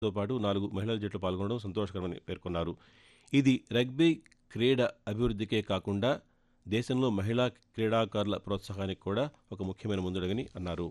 తో పాటు నాలుగు మహిళల జట్లు పాల్గొనడం సంతోషకరమని పేర్కొన్నారు ఇది రగ్బీ క్రీడ అభివృద్ధికే కాకుండా దేశంలో మహిళా క్రీడాకారుల ప్రోత్సాహానికి కూడా ఒక ముఖ్యమైన ముందడుగని అన్నారు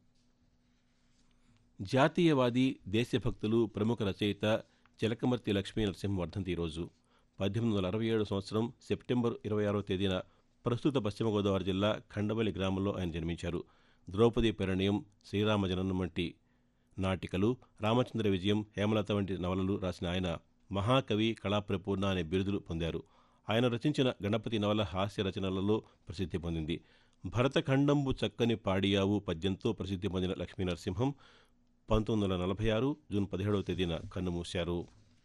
జాతీయవాది దేశభక్తులు ప్రముఖ రచయిత చిలకమర్తి లక్ష్మీ నరసింహ వర్ధంతి ఈరోజు పద్దెనిమిది వందల అరవై ఏడు సంవత్సరం సెప్టెంబర్ ఇరవై ఆరో తేదీన ప్రస్తుత పశ్చిమ గోదావరి జిల్లా ఖండవల్లి గ్రామంలో ఆయన జన్మించారు ద్రౌపది పరిణయం శ్రీరామ జననం వంటి నాటికలు రామచంద్ర విజయం హేమలత వంటి నవలలు రాసిన ఆయన మహాకవి కళాప్రపూర్ణ అనే బిరుదులు పొందారు ఆయన రచించిన గణపతి నవల హాస్య రచనలలో ప్రసిద్ధి పొందింది భరతఖండంబు చక్కని పాడియావు పద్యంతో ప్రసిద్ధి పొందిన లక్ష్మీ నరసింహం పంతొమ్మిది వందల నలభై ఆరు జూన్ పదిహేడవ తేదీన కన్నుమూశారు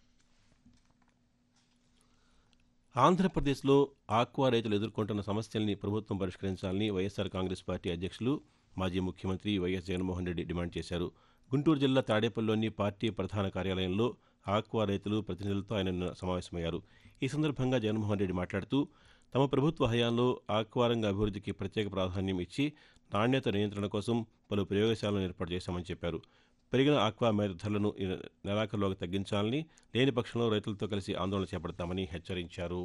ఆంధ్రప్రదేశ్లో ఆక్వా రైతులు ఎదుర్కొంటున్న సమస్యల్ని ప్రభుత్వం పరిష్కరించాలని వైఎస్సార్ కాంగ్రెస్ పార్టీ అధ్యక్షులు మాజీ ముఖ్యమంత్రి వైఎస్ జగన్మోహన్ రెడ్డి డిమాండ్ చేశారు గుంటూరు జిల్లా తాడేపల్లిలోని పార్టీ ప్రధాన కార్యాలయంలో ఆక్వా రైతులు ప్రతినిధులతో ఆయన నిన్న సమావేశమయ్యారు ఈ సందర్భంగా జగన్మోహన్ రెడ్డి మాట్లాడుతూ తమ ప్రభుత్వ హయాంలో ఆక్వా రంగ అభివృద్ధికి ప్రత్యేక ప్రాధాన్యం ఇచ్చి నాణ్యత నియంత్రణ కోసం పలు ప్రయోగశాలను ఏర్పాటు చేశామని చెప్పారు పెరిగిన ఆక్వా మేర ధరలను ఈ నెలాఖరులోగా తగ్గించాలని లేని పక్షంలో రైతులతో కలిసి ఆందోళన చేపడతామని హెచ్చరించారు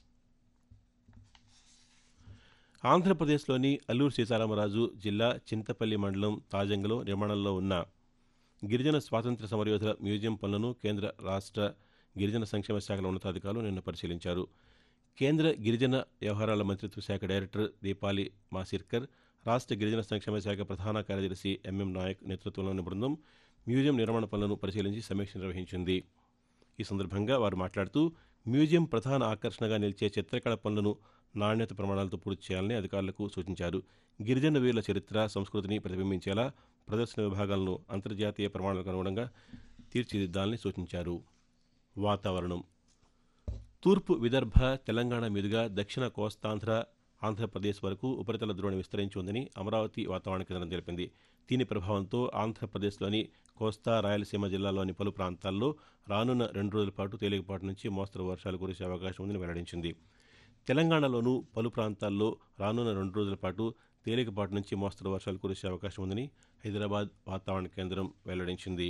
ఆంధ్రప్రదేశ్లోని అల్లూరు సీతారామరాజు జిల్లా చింతపల్లి మండలం తాజంగలో నిర్మాణంలో ఉన్న గిరిజన స్వాతంత్ర్య సమరయోధుల మ్యూజియం పనులను కేంద్ర రాష్ట్ర గిరిజన సంక్షేమ శాఖల ఉన్నతాధికారులు నిన్న పరిశీలించారు కేంద్ర గిరిజన వ్యవహారాల మంత్రిత్వ శాఖ డైరెక్టర్ దీపాలి మాసిర్కర్ రాష్ట్ర గిరిజన సంక్షేమ శాఖ ప్రధాన కార్యదర్శి ఎంఎం నాయక్ నేతృత్వంలోని బృందం మ్యూజియం నిర్మాణ పనులను పరిశీలించి సమీక్ష నిర్వహించింది ఈ సందర్భంగా వారు మాట్లాడుతూ మ్యూజియం ప్రధాన ఆకర్షణగా నిలిచే చిత్రకళ పనులను నాణ్యత ప్రమాణాలతో పూర్తి చేయాలని అధికారులకు సూచించారు గిరిజన వీరుల చరిత్ర సంస్కృతిని ప్రతిబింబించేలా ప్రదర్శన విభాగాలను అంతర్జాతీయ ప్రమాణాలకు అనుగుణంగా తీర్చిదిద్దాలని సూచించారు వాతావరణం తూర్పు విదర్భ తెలంగాణ మీదుగా దక్షిణ కోస్తాంధ్ర ఆంధ్రప్రదేశ్ వరకు ఉపరితల ద్రోణి విస్తరించి ఉందని అమరావతి వాతావరణ కేంద్రం తెలిపింది దీని ప్రభావంతో ఆంధ్రప్రదేశ్లోని కోస్తా రాయలసీమ జిల్లాలోని పలు ప్రాంతాల్లో రానున్న రెండు రోజుల పాటు తేలికపాటి నుంచి మోస్తరు వర్షాలు కురిసే అవకాశం ఉందని వెల్లడించింది తెలంగాణలోనూ పలు ప్రాంతాల్లో రానున్న రెండు రోజుల పాటు తేలికపాటి నుంచి మోస్తరు వర్షాలు కురిసే అవకాశం ఉందని హైదరాబాద్ వాతావరణ కేంద్రం వెల్లడించింది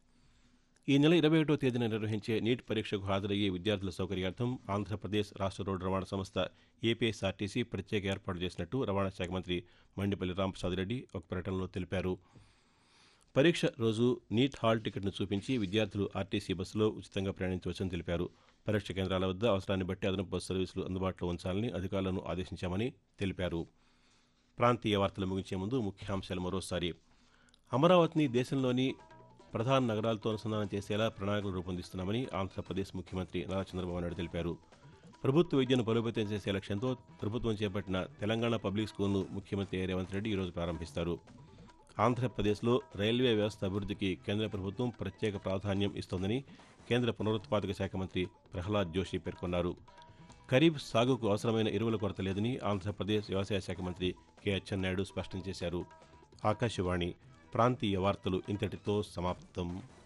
ఈ నెల ఇరవై ఒకటో తేదీన నిర్వహించే నీట్ పరీక్షకు హాజరయ్యే విద్యార్థుల సౌకర్యార్థం ఆంధ్రప్రదేశ్ రాష్ట్ర రోడ్డు రవాణా సంస్థ ఏపీఎస్ఆర్టీసీ ప్రత్యేక ఏర్పాటు చేసినట్టు రవాణా శాఖ మంత్రి మండిపల్లి రామప్రసాద్ రెడ్డి ఒక ప్రకటనలో తెలిపారు పరీక్ష రోజు నీట్ హాల్ టికెట్ను చూపించి విద్యార్థులు ఆర్టీసీ బస్సులో ఉచితంగా ప్రయాణించవచ్చని తెలిపారు పరీక్ష కేంద్రాల వద్ద అవసరాన్ని బట్టి అదనపు బస్సు సర్వీసులు అందుబాటులో ఉంచాలని అధికారులను ఆదేశించామని తెలిపారు ప్రాంతీయ వార్తలు ముగించే ముందు ముఖ్యాంశాలు మరోసారి అమరావతిని దేశంలోని ప్రధాన నగరాలతో అనుసంధానం చేసేలా ప్రణాళికలు రూపొందిస్తున్నామని ఆంధ్రప్రదేశ్ ముఖ్యమంత్రి నారా చంద్రబాబు నాయుడు తెలిపారు ప్రభుత్వ విద్యను బలోపేతం చేసే లక్ష్యంతో ప్రభుత్వం చేపట్టిన తెలంగాణ పబ్లిక్ స్కూల్ను ముఖ్యమంత్రి రేవంత్ రెడ్డి ఈరోజు ప్రారంభిస్తారు ఆంధ్రప్రదేశ్లో రైల్వే వ్యవస్థ అభివృద్ధికి కేంద్ర ప్రభుత్వం ప్రత్యేక ప్రాధాన్యం ఇస్తోందని కేంద్ర పునరుత్పాదక శాఖ మంత్రి ప్రహ్లాద్ జోషి పేర్కొన్నారు ఖరీఫ్ సాగుకు అవసరమైన ఎరువుల కొరత లేదని ఆంధ్రప్రదేశ్ వ్యవసాయ శాఖ మంత్రి కె అచ్చెన్నాయుడు స్పష్టం చేశారు ఆకాశవాణి ప్రాంతీయ వార్తలు ఇంతటితో సమాప్తం